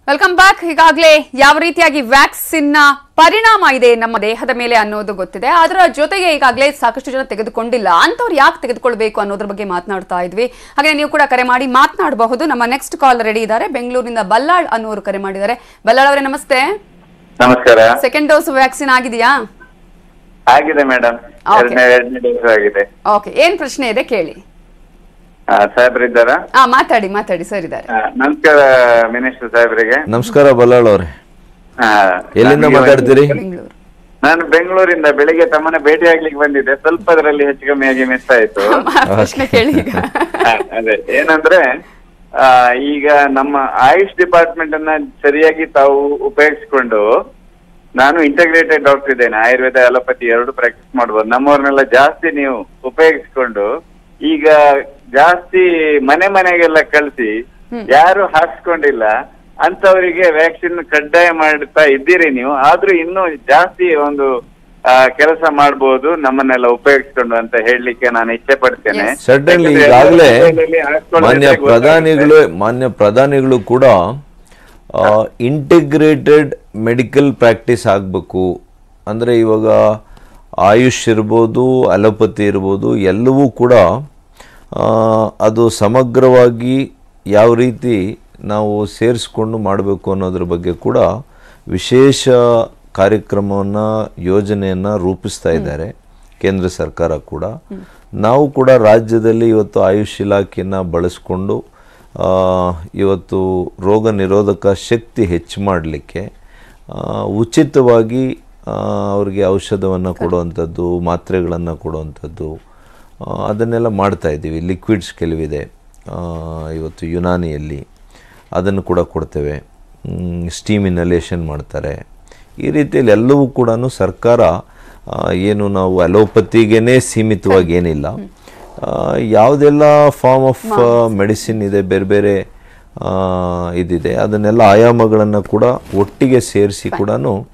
Welcome back ಈಗಾಗಲೇ ಯಾವ ರೀತಿಯಾಗಿ ವ್ಯಾಕ್ಸಿನ್ ನ ಪರಿಣಾಮ ಇದೆ ನಮ್ಮ ದೇಹದ ಮೇಲೆ ಅನ್ನೋದು ಗೊತ್ತಿದೆ ಅದರ ಜೊತೆಗೆ ಈಗಾಗಲೇ ಸಾಕಷ್ಟು ಜನ ತೆಗೆದುಕೊಂಡಿಲ್ಲ ಅಂತವ್ರು ಯಾಕೆ ತೆಗೆದುಕೊಳ್ಬೇಕು ಅನ್ನೋದ್ರ ಬಗ್ಗೆ ಮಾತನಾಡ್ತಾ ಇದ್ವಿ ಹಾಗೆ ನೀವು ಕೂಡ ಕರೆ ಮಾಡಿ ಮಾತನಾಡಬಹುದು ನಮ್ಮ ನೆಕ್ಸ್ಟ್ ಕಾಲ್ ರೆಡಿ ಇದ್ದಾರೆ ಬೆಂಗಳೂರಿನಿಂದ ಬಲ್ಲಾಳ್ ಅನ್ನೋರು ಕರೆ ಮಾಡಿದ್ದಾರೆ ಬಲ್ಲಾಳ್ ಅವರೇ ನಮಸ್ತೆ ನಮಸ್ಕಾರ ಸೆಕೆಂಡ್ ಡೋಸ್ ವ್ಯಾಕ್ಸಿನ್ ಆಗಿದೆಯಾ ಆಗಿದೆ ಮೇಡಮ್ Okay. ಎರಡನೇ ಎರಡನೇ ಡೋಸ್ ಆಗಿದೆ ಓಕೆ ಏನ್ ಪ್ರಶ್ನೆ ಇದೆ ಕೇಳಿ ಆ, ಸಾಹೇಬ್ರಿದ್ದಾರಾ ಆ ಮಾತಾಡಿ ಮಾತಾಡಿ ಸರ್ ಇದ್ದಾರೆ ಆ, ನಮಸ್ಕಾರ ಮಿನಿಸ್ಟರ್ ಸಾಹೇಬ್ರಿಗೆ ನಮಸ್ಕಾರ ಬಲ್ಲಾಳ್ ಅವ್ರೆ ಆ, ಎಲ್ಲಿಂದ ನನಗೆ ಮಾತಾಡ್ತೀರಿ ಬೆಂಗಳೂರು ನಾನು ಬೆಂಗಳೂರಿಂದ ಬೆಳಿಗ್ಗೆ ತಮ್ಮನ್ನ ಭೇಟಿ ಆಗ್ಲಿಕ್ಕೆ ಬಂದಿದ್ದೆ ಸ್ವಲ್ಪ ಅದರಲ್ಲಿ ಹೆಚ್ಚು ಕಮ್ಮಿ ಆಗಿ ಮಿಸ್ ಆಯ್ತು ಪ್ರಶ್ನೆ ಕೇಳಿ ಈಗ ಆ, ಅದೇ ಏನಂದ್ರೆ ಆ, ಈಗ ನಮ್ಮ ಆಯುಷ್ ಡಿಪಾರ್ಟ್ಮೆಂಟ್ ಅನ್ನ ಸರಿಯಾಗಿ ತಾವು ಉಪಯೋಗಿಸಿಕೊಂಡು ನಾನು ಇಂಟಗ್ರೇಟೆಡ್ ಡಾಕ್ಟರ್ ಇದ್ದೇನೆ ಆಯುರ್ವೇದ ಅಲೋಪತಿ ಎರಡು ಪ್ರಾಕ್ಟೀಸ್ ಮಾಡ್ಬೋದು ನಮ್ಮವ್ರನ್ನೆಲ್ಲ ಜಾಸ್ತಿ ನೀವು ಉಪಯೋಗಿಸ್ಕೊಂಡು ಈಗ ಜಾಸ್ತಿ ಮನೆ ಮನೆಗೆಲ್ಲ ಕಳಿಸಿ ಯಾರು ಹಾಕ್ಸ್ಕೊಂಡಿಲ್ಲ ಅಂತವರಿಗೆ ವ್ಯಾಕ್ಸಿನ್ ಕಡ್ಡಾಯ ಮಾಡ್ತಾ ಇದ್ದೀರಿ ನೀವು ಆದ್ರೂ ಇನ್ನೂ ಜಾಸ್ತಿ ಒಂದು ಕೆಲಸ ಮಾಡಬಹುದು ನಮ್ಮನ್ನೆಲ್ಲ ಉಪಯೋಗಿಸ್ಕೊಂಡು ಅಂತ ಹೇಳಲಿಕ್ಕೆ ನಾನು ಇಚ್ಛೆ ಪಡ್ತೇನೆ Yes. ಸಡನ್ಲಿ ಯಾಕಂದ್ರೆ ಈಗಾಗಲೇ ಎಲ್ಲ ಹಾಕ್ಕೊಳ್ಳೋದೇ ಮಾನ್ಯ ಗೊತ್ತಾಗುತ್ತೆ. ಪ್ರಧಾನಿಗಳು ಮಾನ್ಯ ಪ್ರಧಾನಿಗಳು ಕೂಡ ಇಂಟಿಗ್ರೇಟೆಡ್ ಮೆಡಿಕಲ್ ಪ್ರಾಕ್ಟೀಸ್ ಆಗಬೇಕು ಅಂದರೆ ಇವಾಗ ಆಯುಷ್ ಇರ್ಬೋದು ಅಲೋಪತಿ ಇರ್ಬೋದು ಎಲ್ಲವೂ ಕೂಡ ಆ, ಅದು ಸಮಗ್ರವಾಗಿ ಯಾವ ರೀತಿ ನಾವು ಸೇರಿಸ್ಕೊಂಡು ಮಾಡಬೇಕು ಅನ್ನೋದ್ರ ಬಗ್ಗೆ ಕೂಡ ವಿಶೇಷ ಕಾರ್ಯಕ್ರಮವನ್ನು ಯೋಜನೆಯನ್ನು ರೂಪಿಸ್ತಾ ಇದ್ದಾರೆ ಕೇಂದ್ರ ಸರ್ಕಾರ ಕೂಡ ನಾವು ಕೂಡ ರಾಜ್ಯದಲ್ಲಿ ಇವತ್ತು ಆಯುಷ್ ಇಲಾಖೆಯನ್ನು ಬಳಸ್ಕೊಂಡು ಆ, ಇವತ್ತು ರೋಗ ನಿರೋಧಕ ಶಕ್ತಿ ಹೆಚ್ಚು ಮಾಡಲಿಕ್ಕೆ ಉಚಿತವಾಗಿ ಆ, ಅವ್ರಿಗೆ ಔಷಧವನ್ನು ಕೊಡುವಂಥದ್ದು ಮಾತ್ರೆಗಳನ್ನು ಕೊಡುವಂಥದ್ದು ಆ, ಅದನ್ನೆಲ್ಲ ಮಾಡ್ತಾ ಇದ್ದೀವಿ ಲಿಕ್ವಿಡ್ಸ್ ಕೆಲವಿದೆ ಆ, ಇವತ್ತು ಯುನಾನಿಯಲ್ಲಿ ಅದನ್ನು ಕೂಡ ಕೊಡ್ತೇವೆ ಸ್ಟೀಮ್ ಇನಲೇಷನ್ ಮಾಡ್ತಾರೆ ಈ ರೀತಿಯಲ್ಲಿ ಎಲ್ಲವೂ ಕೂಡ ಸರ್ಕಾರ ಆ, ಏನು ನಾವು ಅಲೋಪತಿಗೇನೆ ಸೀಮಿತವಾಗಿ ಏನಿಲ್ಲ ಆ, ಯಾವುದೆಲ್ಲ ಫಾರ್ಮ್ ಆಫ್ ಮೆಡಿಸಿನ್ ಇದೆ ಬೇರೆ ಬೇರೆ ಆ, ಇದಿದೆ ಅದನ್ನೆಲ್ಲ ಆಯಾಮಗಳನ್ನು ಕೂಡ ಒಟ್ಟಿಗೆ ಸೇರಿಸಿ ಕೂಡ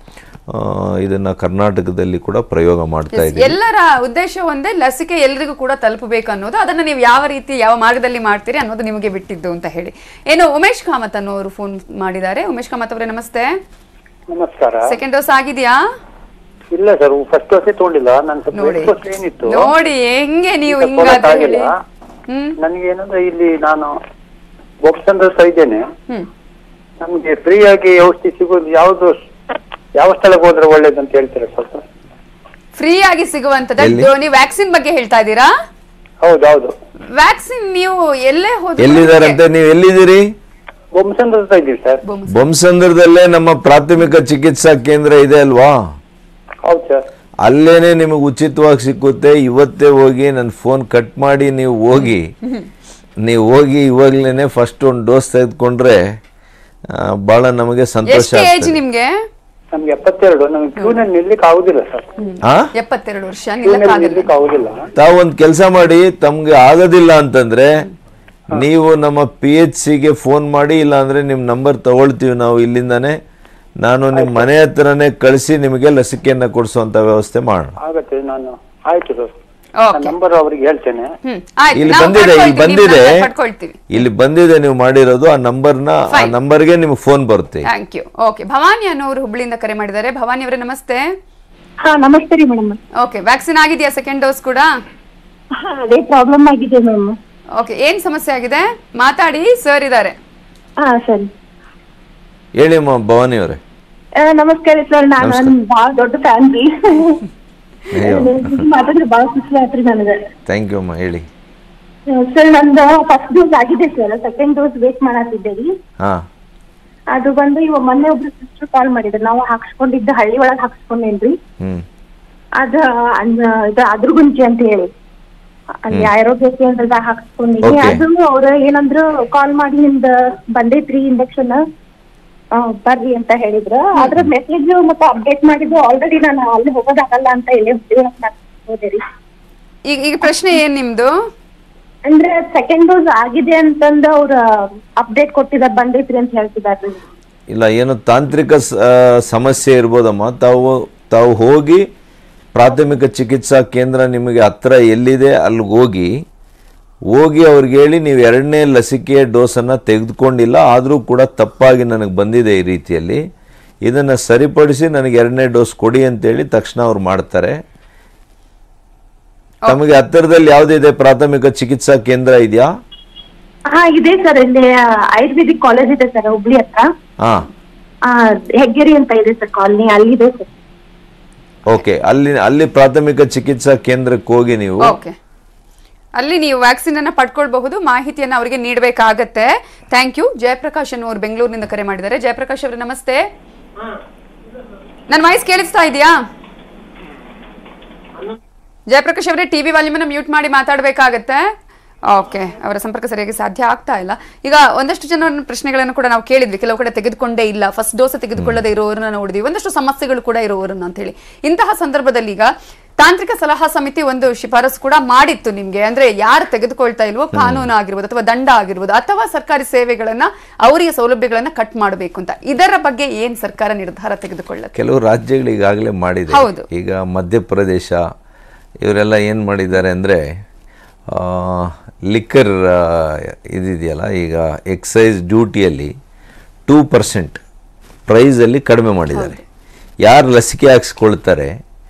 ಇದನ್ನು ಕರ್ನಾಟಕದಲ್ಲಿ ಕೂಡ ಪ್ರಯೋಗ ಮಾಡ್ತಾ Yes, ಇದ್ದೀವಿ ಎಲ್ಲರ ಉದ್ದೇಶ ಒಂದೇ ಲಸಿಕೆ ಎಲ್ರಿಗೂ ಕೂಡ ತಲುಪಬೇಕು ಅನ್ನೋದು ಅದನ್ನ ನೀವು ಯಾವ ರೀತಿ ಯಾವ ಮಾರ್ಗದಲ್ಲಿ ಮಾಡ್ತೀರಿ ಅನ್ನೋದು ನಿಮಗೆ ಬಿಟ್ಟಿದ್ದು ಅಂತ ಹೇಳಿ ಏನು ಉಮೇಶ್ ಕಾಮತ್ ಅನ್ನೋರು ಫೋನ್ ಮಾಡಿದ್ದಾರೆ ಉಮೇಶ್ ಕಾಮತ್ ಅವರೇ ನಮಸ್ತೆ ನಮಸ್ಕಾರ ಸೆಕೆಂಡ್ ಡೋಸ್ ಆಗಿದೆಯಾ ಇಲ್ಲ ಸರ್ ಫಸ್ಟ್ ಡೋಸೇ ತಗೊಂಡಿಲ್ಲ ನಾನು ಸ್ವಲ್ಪ ನೋಡಿ weight loss ಏನಿತ್ತು ನೋಡಿ ಹೆಂಗೆ ನೀವು ಈಗ ಹಿಂಗಾದ್ರೆ ಕೊಡಕ್ಕಾಗಿಲ್ಲ. ಹೇಳಿ ಹ್ಮ್ ನನಗೆ ಏನಂದ್ರೆ ಇಲ್ಲಿ ನಾನು ಬೊಬ್ಸಂದ್ರ ಇದ್ದೇನೆ ಹ್ಮ್ ನಮ್ಗೆ ಫ್ರೀ ಆಗಿ ಔಷಧಿ ಸಿಗೋದು ಯಾವ್ದು ಯಾವ ಸ್ಥಳಕ್ಕೆ ಹೋದ್ರೆ ಒಳ್ಳೇದು ಅಂತ ಹೇಳ್ತೀರಾ ಸ್ವಲ್ಪ ಫ್ರೀ ಆಗಿ ಸಿಗುವಂತದ್ದು ಎಲ್ಲಿ? ನೀವು ವ್ಯಾಕ್ಸಿನ್ ಬಗ್ಗೆ ಹೇಳ್ತಾ ಇದ್ದೀರಾ ಹೌದು ಹೌದು ವ್ಯಾಕ್ಸಿನ್ ನೀವು ಎಲ್ಲೇ ಹೋದ್ರು ಎಲ್ಲಿದ್ದಾರಂತೆ ನೀವು ಎಲ್ಲಿದ್ದೀರಿ ಬೊಮ್ಸಂದ್ರ ಇದ್ದೀವಿ ಸರ್ ಬೊಮ್ಸ- ಬೊಮ್ಮಸಂದ್ರದಲ್ಲೇ ನಮ್ಮ ಪ್ರಾಥಮಿಕ ಚಿಕಿತ್ಸಾ ಕೇಂದ್ರ ಇದೆ ಅಲ್ವಾ ಹೌದು ಸರ್ ಅಲ್ಲೇನೆ ನಿಮಗೆ ಉಚಿತವಾಗಿ ಸಿಕ್ಕುತ್ತೆ ಇವತ್ತೇ ಹೋಗಿ ನನ್ನ ಫೋನ್ ಕಟ್ ಮಾಡಿ ನೀವು ಹೋಗಿ ನೀವು ಹೋಗಿ ಇವಾಗ್ಲೇನೆ ಫಸ್ಟ್ ಒಂದು ಡೋಸ್ ತೆಗೆದುಕೊಂಡ್ರೆ ಆ, ಬಹಳ ನಮಗೆ ಸಂತೋಷ ಎಷ್ಟು ಏಜ್ ಆಗ್ತದೆ ನಿಮ್ಗೆ ನಮ್ಗೆ ಎಪ್ಪತ್ತೆರಡು ನಮ್ಗೆ ಕ್ಯೂನಲ್ಲಿ ನಿಲ್ಲಿಕ್ಕೆ ಆಗುದಿಲ್ಲ ಸರ್ ಆ? ಎಪ್ಪತ್ತೆರಡು ವರ್ಷ ಕ್ಯೂನಲ್ಲಿ ನಿಲ್ಲಕ್ಕಾಗಲ್ಲ ನಿಲ್ಲಿಕ್ಕೆ ಆಗುದಿಲ್ಲ ತಾವು ಒಂದು ಕೆಲಸ ಮಾಡಿ ತಮ್ಗೆ ಆಗೋದಿಲ್ಲ ಅಂತಂದ್ರೆ ನೀವು ನಮ್ಮ ಪಿ ಎಚ್ ಸಿಗೆ ಫೋನ್ ಮಾಡಿ ಇಲ್ಲ ಅಂದ್ರೆ ನಿಮ್ಮ ನಂಬರ್ ತಗೊಳ್ತೀವಿ ನಾವು ಇಲ್ಲಿಂದಾನೆ ನಾನು ನಿಮ್ಮ ಮನೆ ಹತ್ರನೇ ಕಳಿಸಿ ನಿಮಗೆ ಲಸಿಕೆಯನ್ನು ಕೊಡಿಸುವಂತ ವ್ಯವಸ್ಥೆ ಮಾಡೋಣ ಆಗತ್ತೆ ನಾನು ಆಯ್ತು ಸರ್ ಓಕೆ ನಂಬರ್ ಅವ್ರಿಗೆ ಹೇಳ್ತೇನೆ ಹ್ಮ್ ಆಯ್ತು ಇಲ್ಲಿ ನಾವು ಬಂದಿದೆ ಇಲ್ಲಿ ಪಡ್ಕೊಳ್ತೀವಿ, ನಿಮ್ಮ ಬಂದಿದೆ number ಪಡ್ಕೊಳ್ತೀವಿ ಇಲ್ಲಿ ಬಂದಿದೆ ನೀವು ಮಾಡಿರೋದು ಆ ನಂಬರ್ನ ಆ Fine. ನಂಬರ್ಗೆ ನಿಮ್ಗೆ ಫೋನ್ ಬರುತ್ತೆ ಥ್ಯಾಂಕ್ ಯು ಓಕೆ ಭವಾನಿ ಅನ್ನೋರು ಹುಬ್ಳಿಯಿಂದ ಕರೆ ಮಾಡಿದ್ದಾರೆ ಭವಾನಿ ಅವರೇ ನಮಸ್ತೆ ಹಾ ನಮಸ್ತೆ ರೀ ಮೇಡಮ್ ಓಕೆ ವ್ಯಾಕ್ಸಿನ್ ಆಗಿದೆಯಾ ಸೆಕೆಂಡ್ ಡೋಸ್ ಕೂಡ ಹಾ ಅದೇ ಪ್ರಾಬ್ಲಮ್ ಆಗಿದೆ ಮ್ಯಾಮ್ ಓಕೆ ಏನ್ ಸಮಸ್ಯೆ ಆಗಿದೆ ಮಾತಾಡಿ ಸರ್ ಇದ್ದಾರೆ ಹಾ ಸರಿ ಹೇಳಿ ಅಮ್ಮ ಭವಾನಿ ಅವರೇ ಆ, ನಮಸ್ಕಾರ ಸರ್ ನಾನು ನಮಸ್ಕಾರ. ಒಂದ್ ಬಾಳ ದೊಡ್ಡ ಫ್ಯಾನ್ ರೀ ಅಯ್ಯೋ ಮಾತಾಡಿದ್ರೆ ಬಾಳ ಖುಷಿ ಆಯ್ತ್ರಿ ನನಗೆ ಥ್ಯಾಂಕ್ ಯು ಅಮ್ಮ ಹೇಳಿ ಸರ್ ನಂದು ಫಸ್ಟ್ ಡೋಸ್ ಆಗಿದೆ ಸರ್ ಸೆಕೆಂಡ್ ಡೋಸ್ ವೇಟ್ ಮಾಡತ್ತಿದ್ದೆ ರೀ ಹಾ ಅದು ಬಂದು ಇವಾಗ ಮೊನ್ನೆ ಒಬ್ರು ಸಿಸ್ಟರ್ ಕಾಲ್ ಮಾಡಿದ್ರು ನಾವು ಹಾಕ್ಸ್ಕೊಂಡಿದ್ದ ಹಳ್ಳಿ ಒಳಗ್ ಹಾಕ್ಸ್ಕೊಂಡೇನ್ರಿ ಹ್ಮ್ ಅದ ಅಂದ್- ಇದು ಅದ್ರ ಗುಂಚಿ ಅಂತ ಹೇಳಿ ಅಲ್ಲಿ ಆರೋಗ್ಯ ಕೇಂದ್ರದಾಗ ಹಾಕ್ಸ್ಕೊಂಡಿದ್ವಿ Okay. ಅದು ಅವ್ರ ಏನಂದ್ರು ಕಾಲ್ ಮಾಡಿ ನಿಮ್ದ ಬಂದೈತ್ರಿ ಇಂಜೆಕ್ಷನ್ ಬರ್ರಿ ಅಂತ ಹೇಳಿದ್ರು ಅದ್ರ ಮೆಸೇಜ್ ಮತ್ತೆ ಅಪ್ಡೇಟ್ ಮಾಡಿದ್ದು ಆಲ್ರೆಡಿ ನಾನು ಅಲ್ಲಿ ಹೋಗೋದಾಗಲ್ಲ ಅಂತ ಇಲ್ಲೇ ಹೋದೆ ರೀ ಈಗ ಈಗ ಪ್ರಶ್ನೆ ಏನ್ ನಿಮ್ದು ಅಂದ್ರೆ ಸೆಕೆಂಡ್ ಡೋಸ್ ಆಗಿದೆ ಅಂತಂದು ಅವ್ರ ಅಪ್ಡೇಟ್ ಕೊಟ್ಟಿದಾರ ಬಂದೈತ್ರಿ ಅಂತ ಹೇಳ್ತಿದಾರ್ರಿ ಇಲ್ಲ ಏನು ತಾಂತ್ರಿಕ ಸ- ಆ, ಸಮಸ್ಯೆ ಇರ್ಬೋದಮ್ಮ ತಾವು ತಾವು ಹೋಗಿ ಪ್ರಾಥಮಿಕ ಚಿಕಿತ್ಸಾ ಕೇಂದ್ರ ನಿಮಗೆ ಹತ್ರ ಎಲ್ಲಿದೆ ಅಲ್ಲಿಗೆ ಹೋಗಿ ಹೋಗಿ ಅವ್ರಿಗೆ ಹೇಳಿ ನೀವು ಎರಡನೇ ಲಸಿಕೆಯ ಡೋಸನ್ನು ತೆಗೆದುಕೊಂಡಿಲ್ಲ ಆದರೂ ಕೂಡ ತಪ್ಪಾಗಿ ನನಗೆ ಬಂದಿದೆ ಈ ರೀತಿಯಲ್ಲಿ ಇದನ್ನು ಸರಿಪಡಿಸಿ ನನಗೆ ಎರಡನೇ ಡೋಸ್ ಕೊಡಿ ಅಂತೇಳಿ ತಕ್ಷಣ ಅವ್ರು ಮಾಡ್ತಾರೆ ತಮಗೆ ಹತ್ತಿರದಲ್ಲಿ ಯಾವುದಿದೆ ಪ್ರಾಥಮಿಕ ಚಿಕಿತ್ಸಾ ಕೇಂದ್ರ ಇದೆಯಾ ಹಾ ಇದೆ ಸರ್ ಇಲ್ಲಿ ಆಯುರ್ವೇದಿಕ್ ಕಾಲೇಜ್ ಇದೆ ಸರ್ ಹುಬ್ಳಿ ಹತ್ರ ಹಾಂ ಆ, ಹೆಗ್ಗೇರಿ ಅಂತ ಇದೆ ಸರ್ ಕಾಲನಿ ಅಲ್ಲಿದೆ ಸರ್ ಓಕೆ ಅಲ್ಲಿ ಅಲ್ಲಿ ಪ್ರಾಥಮಿಕ ಚಿಕಿತ್ಸಾ ಕೇಂದ್ರಕ್ಕೆ ಹೋಗಿ ನೀವು ಓಕೆ ಅಲ್ಲಿ ನೀವು ವ್ಯಾಕ್ಸಿನ್ ಅನ್ನ ಪಡ್ಕೊಳ್ಬಹುದು ಮಾಹಿತಿಯನ್ನ ಅವರಿಗೆ ನೀಡಬೇಕಾಗತ್ತೆ ಥ್ಯಾಂಕ್ ಯು ಜಯಪ್ರಕಾಶ್ ಅನ್ನೋರು ಬೆಂಗಳೂರಿನಿಂದ ಕರೆ ಮಾಡಿದ್ದಾರೆ ಜಯಪ್ರಕಾಶ್ ಅವರೇ ನಮಸ್ತೆ ನನ್ನ ವಾಯ್ಸ್ ಕೇಳಿಸ್ತಾ ಇದೆಯಾ ಜಯಪ್ರಕಾಶ್ ಅವರೇ ಟಿವಿ ವಾಲ್ಯೂಮನ್ನ ಮ್ಯೂಟ್ ಮಾಡಿ ಮಾತಾಡಬೇಕಾಗತ್ತೆ ಓಕೆ ಅವರ ಸಂಪರ್ಕ ಸರಿಯಾಗಿ ಸಾಧ್ಯ ಆಗ್ತಾ ಇಲ್ಲ ಈಗ ಒಂದಷ್ಟು ಜನ ಪ್ರಶ್ನೆಗಳನ್ನು ಕೂಡ ನಾವು ಕೇಳಿದ್ವಿ ಕೆಲವು ಕಡೆ ತೆಗೆದುಕೊಂಡೇ ಇಲ್ಲ ಫಸ್ಟ್ ಡೋಸ್ ತೆಗೆದುಕೊಳ್ಳದೆ ಇರೋರನ್ನ ನೋಡಿದ್ವಿ ಒಂದಷ್ಟು ಸಮಸ್ಯೆಗಳು ಕೂಡ ಇರೋರನ್ನ ಅಂತ ಹೇಳಿ ಇಂತಹ ಸಂದರ್ಭದಲ್ಲಿ ಈಗ ತಾಂತ್ರಿಕ ಸಲಹಾ ಸಮಿತಿ ಒಂದು ಶಿಫಾರಸು ಕೂಡ ಮಾಡಿತ್ತು ನಿಮ್ಗೆ ಅಂದ್ರೆ ಯಾರು ತೆಗೆದುಕೊಳ್ತಾ ಇಲ್ವೋ ಕಾನೂನು ಆಗಿರ್ಬೋದು ಅಥವಾ ದಂಡ ಆಗಿರ್ಬೋದು ಅಥವಾ ಸರ್ಕಾರಿ ಸೇವೆಗಳನ್ನ ಅವರಿಗೆ ಸೌಲಭ್ಯಗಳನ್ನ ಕಟ್ ಮಾಡಬೇಕು ಅಂತ ಇದರ ಬಗ್ಗೆ ಏನ್ ಸರ್ಕಾರ ನಿರ್ಧಾರ ತೆಗೆದುಕೊಳ್ಳುತ್ತೆ ಕೆಲವು ರಾಜ್ಯಗಳು ಈಗಾಗಲೇ ಮಾಡಿದೆ ಹೌದು. ಈಗ ಮಧ್ಯಪ್ರದೇಶ ಇವರೆಲ್ಲ ಏನು ಮಾಡಿದ್ದಾರೆ ಅಂದರೆ ಲಿಕ್ಕರ್ ಇದಿದೆಯಲ್ಲ ಈಗ ಎಕ್ಸೈಸ್ ಡ್ಯೂಟಿಯಲ್ಲಿ ಟೂ ಪರ್ಸೆಂಟ್ ಪ್ರೈಸಲ್ಲಿ ಕಡಿಮೆ ಮಾಡಿದ್ದಾರೆ ಯಾರು ಲಸಿಕೆ ಹಾಕ್ಸ್ಕೊಳ್ತಾರೆ